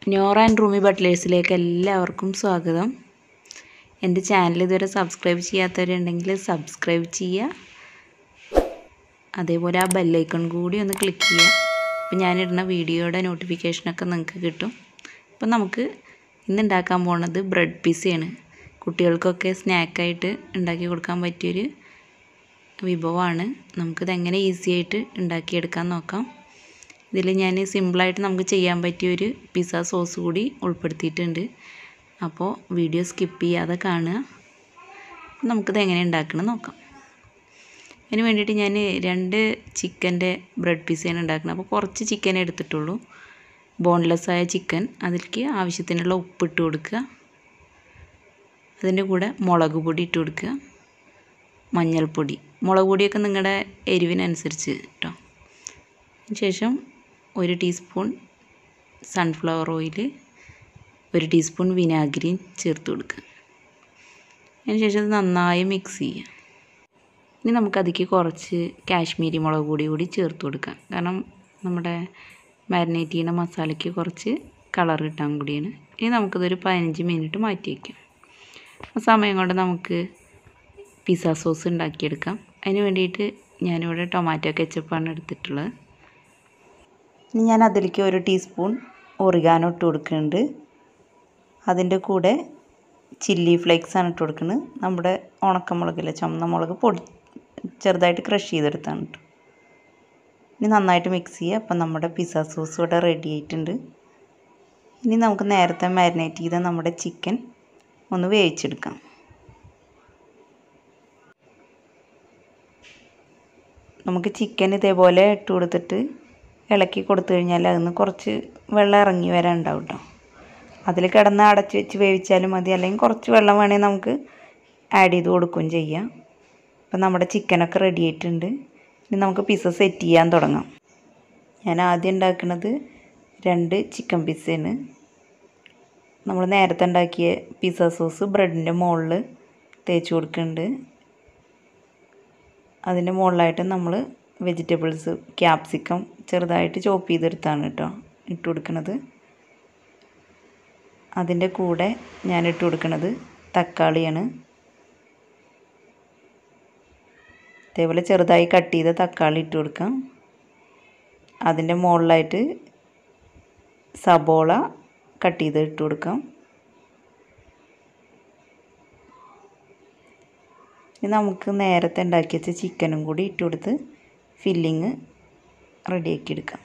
nor and റൂമി ബട്ട്ലേഴ്സിലേക്ക് എല്ലാവർക്കും സ്വാഗതം എൻ്റെ ചാനൽ ഇതുവരെ സബ്സ്ക്രൈബ് ചെയ്യാത്തവരുണ്ടെങ്കിൽ സബ്സ്ക്രൈബ് ചെയ്യുക അതേപോലെ ആ ബെല്ലൈക്കൺ കൂടി ഒന്ന് ക്ലിക്ക് ചെയ്യുക അപ്പോൾ ഞാനിടുന്ന വീഡിയോയുടെ നോട്ടിഫിക്കേഷനൊക്കെ നിങ്ങൾക്ക് കിട്ടും അപ്പോൾ നമുക്ക് ഇന്ന് ഉണ്ടാക്കാൻ പോണത് ബ്രെഡ് പിസയാണ് കുട്ടികൾക്കൊക്കെ സ്നാക്കായിട്ട് ഉണ്ടാക്കി കൊടുക്കാൻ പറ്റിയൊരു വിഭവമാണ് നമുക്കിത് എങ്ങനെ ഈസി ആയിട്ട് ഉണ്ടാക്കിയെടുക്കാൻ നോക്കാം ഇതിൽ ഞാൻ സിമ്പിളായിട്ട് നമുക്ക് ചെയ്യാൻ പറ്റിയൊരു പിസ്സ സോസ് കൂടി ഉൾപ്പെടുത്തിയിട്ടുണ്ട് അപ്പോൾ വീഡിയോ സ്കിപ്പ് ചെയ്യാതെ കാണുക നമുക്കിത് എങ്ങനെ ഉണ്ടാക്കണം നോക്കാം അതിന് വേണ്ടിയിട്ട് ഞാൻ രണ്ട് ചിക്കൻ്റെ ബ്രെഡ് പിസ്സയാണ് ഉണ്ടാക്കുന്നത് അപ്പോൾ കുറച്ച് ചിക്കൻ എടുത്തിട്ടുള്ളൂ ബോൺലെസ് ആയ ചിക്കൻ അതിലേക്ക് ആവശ്യത്തിനുള്ള ഉപ്പിട്ട് കൊടുക്കുക അതിൻ്റെ കൂടെ മുളക് പൊടി ഇട്ട് കൊടുക്കുക മഞ്ഞൾപ്പൊടി മുളക് പൊടിയൊക്കെ നിങ്ങളുടെ എരിവിനനുസരിച്ച് കേട്ടോ ശേഷം ഒരു ടീസ്പൂൺ സൺഫ്ലവർ ഓയിൽ ഒരു ടീസ്പൂൺ വിനാഗിരിയും ചേർത്ത് കൊടുക്കുക അതിനുശേഷം അത് നന്നായി മിക്സ് ചെയ്യുക ഇനി നമുക്കതിലേക്ക് കുറച്ച് കാശ്മീരി മുളക് പൊടി കൂടി ചേർത്ത് കൊടുക്കാം കാരണം നമ്മുടെ മാരിനേറ്റ് ചെയ്യുന്ന മസാലയ്ക്ക് കുറച്ച് കളർ കിട്ടാൻ കൂടിയാണ് ഇനി നമുക്കിതൊരു പതിനഞ്ച് മിനിറ്റ് മാറ്റി വയ്ക്കാം ആ സമയം കൊണ്ട് നമുക്ക് പിസ്സ സോസ് ഉണ്ടാക്കിയെടുക്കാം അതിന് വേണ്ടിയിട്ട് ഞാനിവിടെ ടൊമാറ്റോ കെച്ചപ്പാണ് എടുത്തിട്ടുള്ളത് ഇനി ഞാൻ അതിലേക്ക് ഒരു ടീസ്പൂൺ ഒറിഗാനോ ഇട്ട് കൊടുക്കുന്നുണ്ട് അതിൻ്റെ കൂടെ ചില്ലി ഫ്ലേക്സ് ആണ് ഇട്ട് കൊടുക്കുന്നത് നമ്മുടെ ഉണക്കമുളകില്ല ചുമന്ന മുളക് പൊടി ചെറുതായിട്ട് ക്രഷ് ചെയ്തെടുത്താണ് കേട്ടോ ഇനി നന്നായിട്ട് മിക്സ് ചെയ്യുക അപ്പം നമ്മുടെ പിസ്സ സോസ് ഇവിടെ റെഡി ആയിട്ടുണ്ട് ഇനി നമുക്ക് നേരത്തെ മാരിനേറ്റ് ചെയ്ത നമ്മുടെ ചിക്കൻ ഒന്ന് വേവിച്ചെടുക്കാം നമുക്ക് ചിക്കൻ ഇതേപോലെ ഇട്ട് കൊടുത്തിട്ട് ഇളക്കി കൊടുത്തു കഴിഞ്ഞാൽ അതിന് കുറച്ച് വെള്ളം ഇറങ്ങി വരാൻ ഉണ്ടാവും കേട്ടോ അതിൽ കിടന്ന് അടച്ച് വെച്ച് വേവിച്ചാലും മതി അല്ലെങ്കിൽ കുറച്ച് വെള്ളം വേണമെങ്കിൽ നമുക്ക് ആഡ് ചെയ്ത് കൊടുക്കുകയും ചെയ്യാം അപ്പം നമ്മുടെ ചിക്കനൊക്കെ റെഡി ആയിട്ടുണ്ട് ഇനി നമുക്ക് പിസ്സ സെറ്റ് ചെയ്യാൻ തുടങ്ങാം ഞാൻ ആദ്യം ഉണ്ടാക്കുന്നത് രണ്ട് ചിക്കൻ പിസ്സയാണ് നമ്മൾ നേരത്തെ ഉണ്ടാക്കിയ പിസ്സ സോസ് ബ്രെഡിൻ്റെ മുകളിൽ തേച്ച് കൊടുക്കുന്നുണ്ട് അതിൻ്റെ മുകളിലായിട്ട് നമ്മൾ വെജിറ്റബിൾസ് ക്യാപ്സിക്കം ചെറുതായിട്ട് ചോപ്പ് ചെയ്തെടുത്താണ് കേട്ടോ ഇട്ട് കൊടുക്കുന്നത് അതിൻ്റെ കൂടെ ഞാൻ ഇട്ട് കൊടുക്കുന്നത് തക്കാളിയാണ് അതേപോലെ ചെറുതായി കട്ട് ചെയ്ത തക്കാളി ഇട്ട് കൊടുക്കാം അതിൻ്റെ മുകളിലായിട്ട് സബോള കട്ട് ചെയ്ത് ഇട്ട് കൊടുക്കാം ഇനി നമുക്ക് നേരത്തെ ഉണ്ടാക്കി വെച്ച ചിക്കനും കൂടി ഇട്ട് കൊടുത്ത് ഫില്ലിങ് റെഡിയാക്കി എടുക്കാം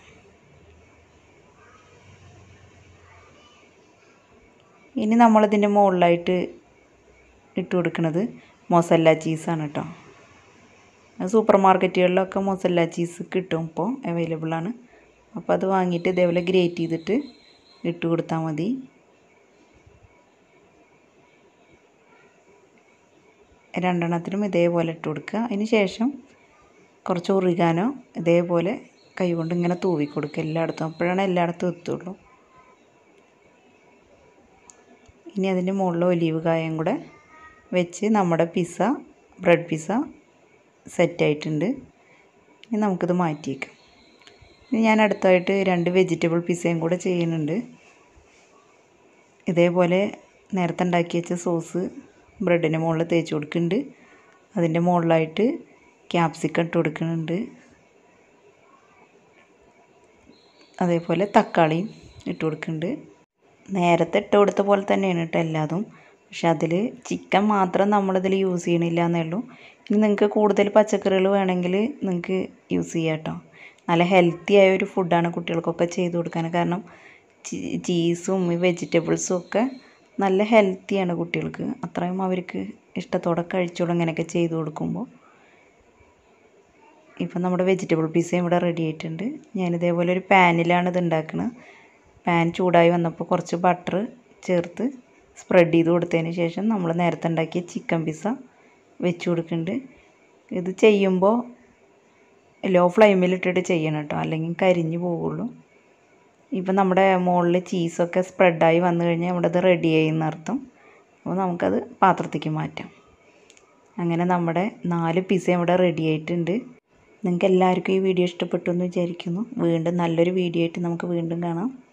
ഇനി നമ്മളിതിൻ്റെ മുകളിലായിട്ട് ഇട്ട് കൊടുക്കുന്നത് മൊസല്ല ചീസാണ് കേട്ടോ സൂപ്പർ മാർക്കറ്റുകളിലൊക്കെ മൊസല്ല ചീസ് കിട്ടും ഇപ്പോൾ അവൈലബിൾ ആണ് അപ്പോൾ അത് വാങ്ങിയിട്ട് ഇതേപോലെ ഗ്രേറ്റ് ചെയ്തിട്ട് ഇട്ട് കൊടുത്താൽ മതി രണ്ടെണ്ണത്തിനും ഇതേപോലെ ഇട്ട് കൊടുക്കുക അതിന് ശേഷം കുറച്ച് ഉറികാനോ ഇതേപോലെ കൈകൊണ്ട് ഇങ്ങനെ തൂവി കൊടുക്കുക എല്ലായിടത്തും അപ്പോഴാണ് എല്ലായിടത്തും എത്തുള്ളൂ ഇനി അതിൻ്റെ മുകളിൽ ഒലീവ് കായം കൂടെ വെച്ച് നമ്മുടെ പിസ്സ ബ്രെഡ് പിസ്സ സെറ്റായിട്ടുണ്ട് ഇനി നമുക്കിത് മാറ്റിയേക്കാം ഇനി ഞാൻ അടുത്തായിട്ട് രണ്ട് വെജിറ്റബിൾ പിസ്സയും കൂടെ ചെയ്യുന്നുണ്ട് ഇതേപോലെ നേരത്തെ ഉണ്ടാക്കി വെച്ച സോസ് ബ്രെഡിൻ്റെ മുകളിൽ തേച്ച് കൊടുക്കുന്നുണ്ട് അതിൻ്റെ മുകളിലായിട്ട് ക്യാപ്സിക്കം ഇട്ട് കൊടുക്കുന്നുണ്ട് അതേപോലെ തക്കാളിയും ഇട്ട് കൊടുക്കുന്നുണ്ട് നേരത്തെ ഇട്ട് കൊടുത്ത പോലെ തന്നെയാണ് കേട്ടോ എല്ലാതും പക്ഷെ അതിൽ ചിക്കൻ മാത്രം നമ്മളിതിൽ യൂസ് ചെയ്യണില്ല എന്നേ ഉള്ളൂ ഇനി നിങ്ങൾക്ക് കൂടുതൽ പച്ചക്കറികൾ വേണമെങ്കിൽ നിങ്ങൾക്ക് യൂസ് ചെയ്യാം കേട്ടോ നല്ല ഹെൽത്തി ആയ ഒരു ഫുഡാണ് കുട്ടികൾക്കൊക്കെ ചെയ്ത് കൊടുക്കാൻ കാരണം ചീസും ഈ വെജിറ്റബിൾസും ഒക്കെ നല്ല ഹെൽത്തിയാണ് കുട്ടികൾക്ക് അത്രയും അവർക്ക് ഇഷ്ടത്തോടെ കഴിച്ചോളും ഇങ്ങനെയൊക്കെ ചെയ്ത് കൊടുക്കുമ്പോൾ ഇപ്പം നമ്മുടെ വെജിറ്റബിൾ പിസ്സയും ഇവിടെ റെഡി ആയിട്ടുണ്ട് ഞാനിതേപോലെ ഒരു പാനിലാണ് ഇത് ഉണ്ടാക്കുന്നത് പാൻ ചൂടായി വന്നപ്പോൾ കുറച്ച് ബട്ടർ ചേർത്ത് സ്പ്രെഡ് ചെയ്ത് കൊടുത്തതിന് ശേഷം നമ്മൾ നേരത്തെ ഉണ്ടാക്കിയ ചിക്കൻ പിസ്സ വെച്ച് കൊടുക്കുന്നുണ്ട് ഇത് ചെയ്യുമ്പോൾ ലോ ഫ്ലെയിമിലിട്ടിട്ട് ചെയ്യണം കേട്ടോ അല്ലെങ്കിൽ കരിഞ്ഞു പോവുള്ളൂ ഇപ്പം നമ്മുടെ മുകളിൽ ചീസൊക്കെ സ്പ്രെഡായി വന്നു കഴിഞ്ഞാൽ നമ്മുടെ ഇത് റെഡി ആയി എന്നർത്ഥം അപ്പോൾ നമുക്കത് പാത്രത്തേക്ക് മാറ്റാം അങ്ങനെ നമ്മുടെ നാല് പിസ്സ ഇവിടെ റെഡി ആയിട്ടുണ്ട് നിങ്ങൾക്ക് എല്ലാവർക്കും ഈ വീഡിയോ ഇഷ്ടപ്പെട്ടു എന്ന് വിചാരിക്കുന്നു വീണ്ടും നല്ലൊരു വീഡിയോ ആയിട്ട് നമുക്ക് വീണ്ടും കാണാം